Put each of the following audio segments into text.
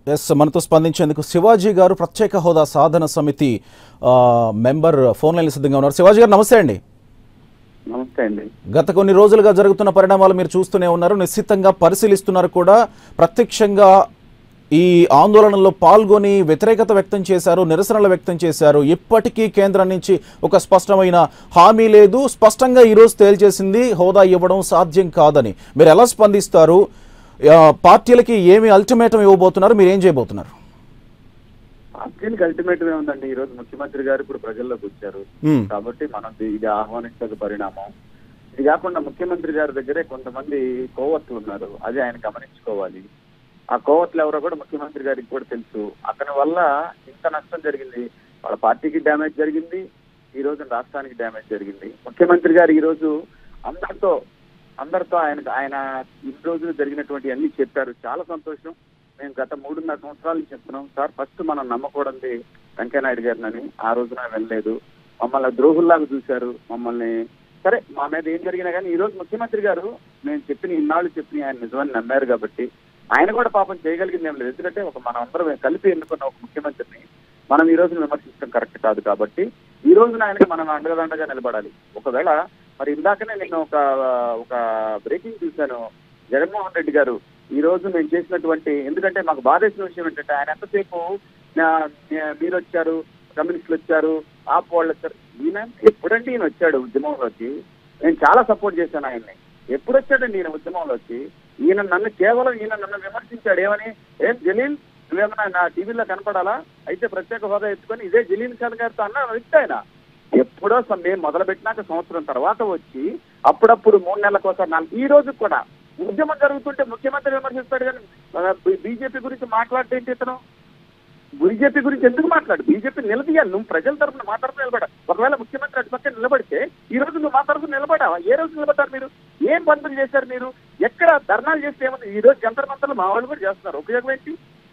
Yes మనతో స్పందించేందుకు శివాజీ గారు ప్రత్యేక హోదా సాధన సమితి ఆ, మెంబర్ ఫోన్ లైన్ సిద్ధంగా ఉన్నారు శివాజీ గారు నమస్తే అండి నమస్తే అండి గత కొన్ని రోజులుగా జరుగుతున్న పరిణామాలు మీరు చూస్తూనే ఉన్నారు నిశ్చితంగా పరిశీలిస్తున్నారు కూడా ప్రత్యక్షంగా ఈ ఆందోళనలో పాల్గొని వ్యతిరేకత వ్యక్తం చేశారు నిరసనలు వ్యక్తం చేశారు ఇప్పటికీ కేంద్రం నుంచి ఒక స్పష్టమైన హామీ లేదు స్పష్టంగా ఈరోజు తేల్చేసింది హోదా ఇవ్వడం సాధ్యం కాదని మీరు ఎలా స్పందిస్తారు ఆ, పార్టీలకి ఏమి అల్టిమేటం ఇవ్వబోతున్నారు మీరు ఏం చేయబోతున్నారు పార్టీలకు అల్టిమేటం ఉందండి ఈ రోజు ముఖ్యమంత్రి గారు ఇప్పుడు ప్రజల్లోకి వచ్చారు మ్మ్. కాబట్టి మనం ఇది- ఇది ఆహ్వానించక పరిణామం ఇది కాకుండా ముఖ్యమంత్రి గారి దగ్గరే కొంతమంది కోవత్తులు ఉన్నారు అది ఆయన గమనించుకోవాలి ఆ కోవత్తులు ఎవరో కూడా ముఖ్యమంత్రి గారికి కూడా తెలుసు అతని వల్ల ఇంత నష్టం జరిగింది వాళ్ళ పార్టీకి డ్యామేజ్ జరిగింది ఈ రోజు రాష్ట్రానికి డ్యామేజ్ జరిగింది ముఖ్యమంత్రి గారు ఈ రోజు అందరితో అందరితో ఆయన ఆయన ఈ రోజు జరిగినటువంటి అన్ని చెప్పారు చాలా సంతోషం మేము గత మూడున్నర సంవత్సరాల నుంచి చెప్తున్నాం సార్ ఫస్ట్ మనం నమ్మకూడదు వెంకయ్యనాయుడు గారిని ఆ రోజున వెళ్ళలేదు మమ్మల్ని ద్రోహుల్లాగా చూశారు మమ్మల్ని సరే మా మీద ఏం జరిగినా కానీ ఈ రోజు ముఖ్యమంత్రి గారు నేను చెప్పిన ఇన్నాళ్ళు చెప్పిన ఆయన నిజమని నమ్మారు కాబట్టి ఆయన కూడా పాపం చేయగలిగింది ఏం లేదు ఎందుకంటే ఒక మనం అందరం కలిపి ఎన్నుకున్న ఒక ముఖ్యమంత్రిని మనం ఈ రోజు విమర్శించడం కరెక్ట్ కాదు కాబట్టి ఈ రోజున ఆయనకి మనం అండగదండగా నిలబడాలి ఒకవేళ మరి ఇందాకనే నేను ఒక ఒక బ్రేకింగ్ చూశాను జగన్మోహన్ రెడ్డి గారు ఈ రోజు మేము చేసినటువంటి ఎందుకంటే మాకు బాధేసిన విషయం ఏంటంటే ఆయన ఎంతసేపు నా- నే- మీరు వచ్చారు కమ్యూనిస్టులు వచ్చారు ఆప్ వాళ్ళు వచ్చారు ఈయన ఎప్పుడంటే ఈయన వచ్చాడు ఉద్యమంలోకి నేను చాలా సపోర్ట్ చేశాను ఆయన్ని ఎప్పుడు వచ్చాడండి ఈయన ఉద్యమంలోకి ఈయన నన్ను కేవలం ఈయన నన్ను విమర్శించాడు ఏమని ఏం జలీల్ నువ్వేమన్నా నా టీవీలో కనపడాలా అయితే ప్రత్యేక హోదా ఎత్తుకొని ఇదే జలీల్ ఖాన్ గారితో అన్న వ్యక్తి ఆయన ఎప్పుడో స- మేము మొదలు పెట్టినాక సంవత్సరం తర్వాత వచ్చి అప్పుడప్పుడు మూడు నెలలకు ఒకసారి నాలుగు ఈ రోజు కూడా ఉద్యమం జరుగుతుంటే ముఖ్యమంత్రి విమర్శిస్తాడు కానీ బీజేపీ గురించి మాట్లాడితే ఇతను బీజేపీ గురించి ఎందుకు మాట్లాడు బీజేపీ నిలదీయాలి నువ్వు ప్రజల తరఫున మా తరఫున నిలబడ ఒకవేళ ముఖ్యమంత్రి అటు పక్కన నిలబడితే ఈ రోజు నువ్వు మా తరఫున నిలబడావా ఏ రోజు నిలబడ్డారు మీరు ఏం బంధులు చేశారు మీరు ఎక్కడ ధర్నాలు చేస్తే ఏముంది ఈ రోజు జంతర్ మంతర్లు మా వాళ్ళు కూడా చేస్తున్నారు ఉపయోగం ఏంటి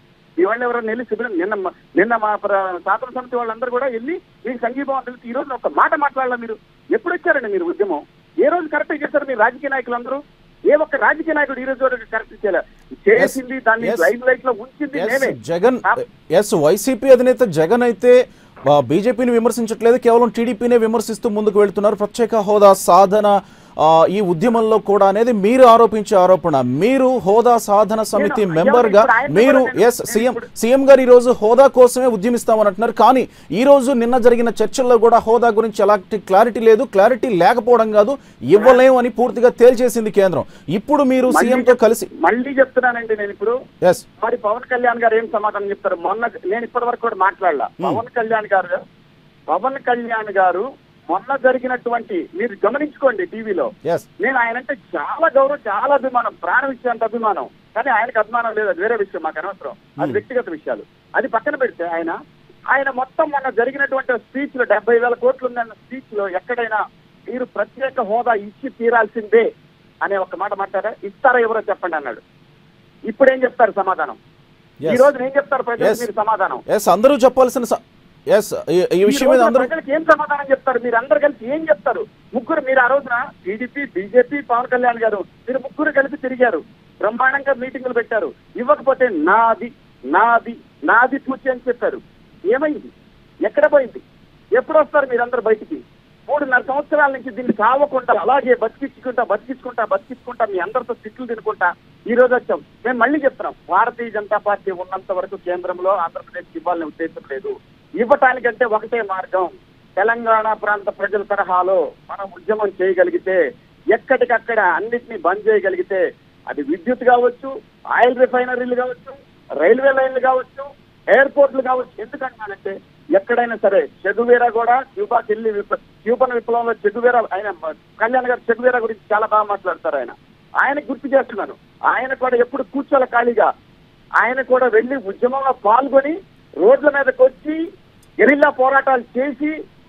ఈ వాళ్ళు ఎవరైనా వెళ్ళి శిబిరం నిన్న మా- నిన్న మా ప్ర- శాసన సమితి వాళ్ళందరూ కూడా వెళ్ళి మీకు సంఘీభావం తెలిసి ఈ రోజు ఒక మాట మాట్లాడాల మీరు ఎప్పుడు వచ్చారండి మీరు ఉద్యమం ఏ రోజు కరెక్ట్ చేశారు మీరు రాజకీయ నాయకులందరూ ఏ ఒక్క రాజకీయ నాయకుడు ఈ రోజు వరకు కరెక్ట్ చేయలే చేసింది దాన్ని Yes. లైమ్ లైట్ లో ఉంచింది ఎస్ నేనే జగన్ ఎస్ వైసీపీ అధినేత జగన్ అయితే ఆ, బీజేపీని విమర్శించట్లేదు కేవలం టీడీపీనే విమర్శిస్తూ ముందుకు వెళ్తున్నారు ప్రత్యేక హోదా సాధన ఆ, ఈ ఉద్యమంలో కూడా అనేది మీరు ఆరోపించే ఆరోపణ మీరు హోదా సాధన సమితి నేను- మెంబర్ గా ఇప్పుడు ఆయన మీరు కూడా నేను- ఎస్ నేను సీఎం ఇప్పుడు- సీఎం గారు ఈ రోజు హోదా కోసమే ఉద్యమిస్తామని అంటున్నారు కానీ ఈ రోజు నిన్న జరిగిన చర్చల్లో కూడా హోదా గురించి ఎలాంటి క్లారిటీ లేదు క్లారిటీ లేకపోవడం కాదు ఇవ్వలేము అని పూర్తిగా తేల్చేసింది కేంద్రం ఇప్పుడు మీరు మళ్ళీ సీఎం తో చెప్- కలిసి మళ్ళీ చెప్తున్నానండి నేను ఇప్పుడు ఎస్ మరి పవన్ కళ్యాణ్ గారు ఏం సమాధానం చెప్తారు మొన్న నేను ఇప్పటి వరకు కూడా మాట్లాడలా పవన్ కళ్యాణ్ గారు పవన్ కళ్యాణ్ గారు మొన్న జరిగినటువంటి మీరు గమనించుకోండి టీవీలో ఎస్ నేను ఆయన అంటే చాలా గౌరవం చాలా అభిమానం ప్రాణ విషయానికి అభిమానం కానీ ఆయనకు అభిమానం లేదు అది వేరే విషయం మాకు అనవసరం అది వ్యక్తిగత విషయాలు అది పక్కన పెడితే ఆయన ఆయన మొత్తం మొన్న జరిగినటువంటి స్పీచ్ లో డెబ్బై వేల కోట్లు ఉందన్న స్పీచ్ లో ఎక్కడైనా మీరు ప్రత్యేక హోదా ఇచ్చి తీరాల్సిందే అనే ఒక మాట మాట్లాడారా ఇస్తారా ఎవరో చెప్పండి అన్నాడు ఇప్పుడు ఏం చెప్తారు సమాధానం Yes. ఈ రోజు ఏం చెప్తారు ప్రజలకు Yes. మీరు సమాధానం ఎస్ అందరూ చెప్పాల్సిన స- ఎస్ ఈ- ఈ ఈ విషయం మీద రోజున అందరూ ప్రజలకు ఏం సమాధానం చెప్తారు మీరు అందరు కలిసి ఏం చెప్తారు ముగ్గురు మీరు ఆ రోజున టీడీపీ బీజేపీ పవన్ కళ్యాణ్ గారు మీరు ముగ్గురు కలిసి తిరిగారు బ్రహ్మాండంగా మీటింగులు పెట్టారు ఇవ్వకపోతే నాది నాది నాది పూర్తి అని చెప్పారు ఏమైంది ఎక్కడ పోయింది ఎప్పుడు వస్తారు మీరందరూ బయటికి మూడున్నర సంవత్సరాల నుంచి దీన్ని కావకుండా అలాగే బతికించుకుంటా బతికించుకుంటా బతికించుకుంటా మీ అందరితో తిట్లు తినుకుంటా ఈ రోజు వచ్చాం మేము మళ్ళీ చెప్తున్నాం భారతీయ జనతా పార్టీ ఉన్నంత వరకు కేంద్రంలో ఆంధ్రప్రదేశ్ ఇవ్వాలని ఉద్దేశం లేదు ఇవ్వటానికంటే ఒకటే మార్గం తెలంగాణ ప్రాంత ప్రజల తరహాలో మనం ఉద్యమం చేయగలిగితే ఎక్కడికక్కడ అన్నిటినీ బంద్ చేయగలిగితే అది విద్యుత్ కావచ్చు ఆయిల్ రిఫైనరీలు కావచ్చు రైల్వే లైన్లు కావచ్చు ఎయిర్పోర్ట్లు కావచ్చు ఎందుకంటానంటే ఎక్కడైనా సరే చెగువేరా కూడా క్యూబాకి వెళ్ళి విప్ల- క్యూబన్ విప్లవంలో చెగువేరా ఆయన కళ్యాణ్ గారు చెగువేరా గురించి చాలా బాగా మాట్లాడతారు ఆయన ఆయన గుర్తు చేస్తున్నాను ఆయన కూడా ఎప్పుడు కూర్చోలే ఖాళీగా ఆయన కూడా వెళ్ళి ఉద్యమంలో పాల్గొని రోడ్ల మీదకి వచ్చి గెరిల్లా పోరాటాలు చేసి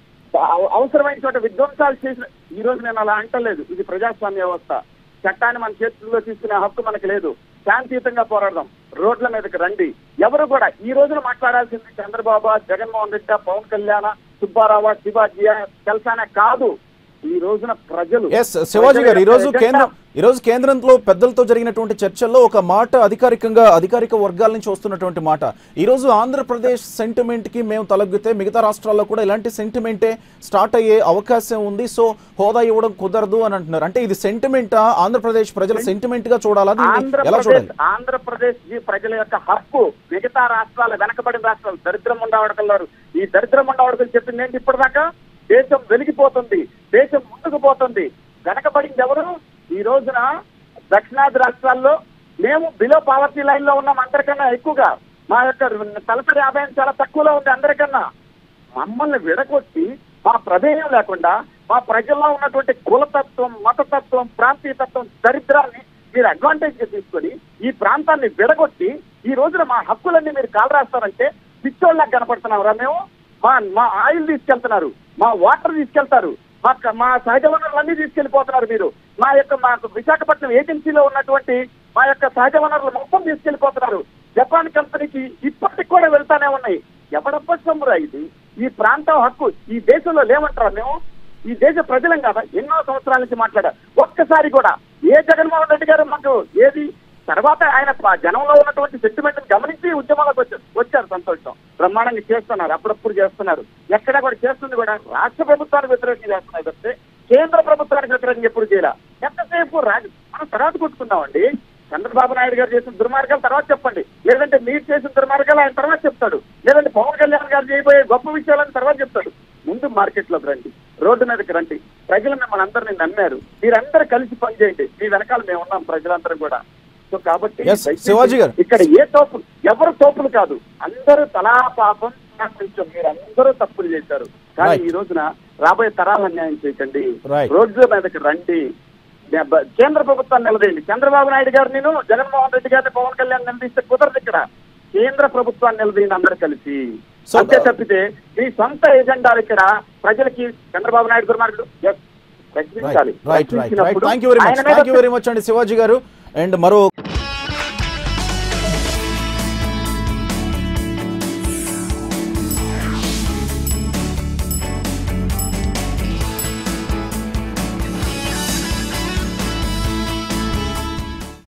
అవ- అవసరమైన చోట విధ్వంసాలు చేసిన ఈ రోజు నేను అలా అంటలేదు ఇది ప్రజాస్వామ్య వ్యవస్థ చట్టాన్ని మన చేతుల్లో తీసుకునే హక్కు మనకు లేదు శాంతియుతంగా పోరాడదాం రోడ్ల మీదకి రండి ఎవరు కూడా ఈ రోజున మాట్లాడాల్సింది చంద్రబాబు జగన్మోహన్ రెడ్డి పవన్ కళ్యాణ్ సుబ్బారావు శివాజీ తెలసానే కాదు ఈ రోజున ప్రజలు ఎస్ శివాజీ గారు ఈ రోజు ప్రజల కేంద్రం ఈ రోజు కేంద్రంలో పెద్దలతో జరిగినటువంటి చర్చల్లో ఒక మాట అధికారికంగా అధికారిక వర్గాల నుంచి వస్తున్నటువంటి మాట ఈ రోజు ఆంధ్రప్రదేశ్ సెంటిమెంట్ కి మేము తలగ్గితే మిగతా రాష్ట్రాల్లో కూడా ఇలాంటి సెంటిమెంటే స్టార్ట్ అయ్యే అవకాశం ఉంది సో హోదా ఇవ్వడం కుదరదు అని అంటున్నారు అంటే ఇది సెంటిమెంటా ఆంధ్రప్రదేశ్ ప్రజల సెంటిమెంట్ గా చూడాలా దీన్ని ఎలా ఆంధ్రప్రదేశ్ చూడాలి ఆంధ్రప్రదేశ్ ఈ ప్రజల యొక్క హక్కు మిగతా రాష్ట్రాలు వెనకబడిన రాష్ట్రాలు దరిద్రం ఉండవడకన్నారు ఈ దరిద్రం ఉండవడకలు చెప్పింది ఏంటి ఇప్పటిదాకా దేశం వెలిగిపోతుంది దేశం ముందుకు పోతుంది వెనకబడింది ఎవరు ఈ రోజున దక్షిణాది రాష్ట్రాల్లో మేము బిలో పావర్టీ లైన్ లో ఉన్నాం అందరికన్నా ఎక్కువగా మా యొక్క తలసరి ఆదాయం చాలా తక్కువలో ఉంది అందరికన్నా మమ్మల్ని విడగొట్టి మా ప్రమేయం లేకుండా మా ప్రజల్లో ఉన్నటువంటి కులతత్వం మతతత్వం ప్రాంతీయతత్వం దరిద్రాన్ని మీరు అడ్వాంటేజ్ గా తీసుకొని ఈ ప్రాంతాన్ని విడగొట్టి ఈ రోజున మా హక్కులన్నీ మీరు కాలు రాస్తారంటే పిచ్చోళ్ళకి కనపడుతున్నారా మేము మా మా ఆయిల్ తీసుకెళ్తున్నారు మా వాటర్ తీసుకెళ్తారు మా మా సహజ వనరులన్నీ తీసుకెళ్లిపోతున్నారు మీరు మా యొక్క మా విశాఖపట్నం ఏజెన్సీలో ఉన్నటువంటి మా యొక్క సహజ వనరులు మొత్తం తీసుకెళ్లిపోతున్నారు జపాన్ కంపెనీకి ఇప్పటికి కూడా వెళ్తానే ఉన్నాయి ఎవడప్ప సొమ్మురా ఇది ఈ ప్రాంతం హక్కు ఈ దేశంలో లేమంటారా మేము ఈ దేశ ప్రజలం కదా ఎన్నో సంవత్సరాల నుంచి మాట్లాడా ఒక్కసారి కూడా ఏ జగన్మోహన్ రెడ్డి గారు మాకు ఏది తర్వాత ఆయన ప- జనంలో ఉన్నటువంటి సెంటిమెంట్ గమనించి ఉద్యమాలకు వచ్చారు వచ్చారు సంతోషం బ్రహ్మాండంగా చేస్తున్నారు అప్పుడప్పుడు చేస్తున్నారు ఎక్కడ కూడా చేస్తుంది కూడా రాష్ట్ర ప్రభుత్వానికి వ్యతిరేకంగా చేస్తున్నారు తప్పితే కేంద్ర ప్రభుత్వానికి వ్యతిరేకంగా ఎప్పుడు చేయాల ఎంతసేపు రాజు మనం తర్వాత కొట్టుకుందామండి చంద్రబాబు నాయుడు గారు చేసిన దుర్మార్గాలు తర్వాత చెప్పండి లేదంటే మీరు చేసిన దుర్మార్గాలు ఆయన తర్వాత చెప్తాడు లేదంటే పవన్ కళ్యాణ్ గారు చేయబోయే గొప్ప విషయాలని తర్వాత చెప్తాడు ముందు మార్కెట్ లోకి రండి రోడ్డు మీదకి రండి ప్రజలు మిమ్మల్ని అందరినీ నమ్మారు మీరందరూ కలిసి పనిచేయండి మీ వెనకాల మేము ఉన్నాం ప్రజలందరూ కూడా సో కాబట్టి Yes, దయచేసి శివాజీ గారు. ఇక్కడ ఏ తోపులు ఎవరు తోపులు కాదు అందరూ తలా పాపం తలా కొంచెం మీరు అందరూ తప్పులు చేశారు కానీ Right. ఈ రోజున రాబోయే తరాలు అన్యాయం చేయకండి Right. రోడ్ల మీదకి రండి బ- కేంద్ర ప్రభుత్వాన్ని నిలదీయండి చంద్రబాబు నాయుడు గారు నేను జగన్మోహన్ రెడ్డి గారిని పవన్ కళ్యాణ్ నిలదీస్తే కుదరదు ఇక్కడ కేంద్ర ప్రభుత్వాన్ని నిలదీయండి అందరూ కలిసి So, అంతే uh, తప్పితే మీ సొంత ఎజెండాలు ఇక్కడ ప్రజలకి చంద్రబాబు నాయుడు దుర్మార్గుడు yes, ప్రశ్నించాలి రైట్ రైట్ రైట్ ప్రశ్నించినప్పుడు థ్యాంక్ యూ వెరీ మచ్ ఆయన మీద థ్యాంక్ యూ వెరీ మచ్ అండి శివాజీ గారు అండ్ మరో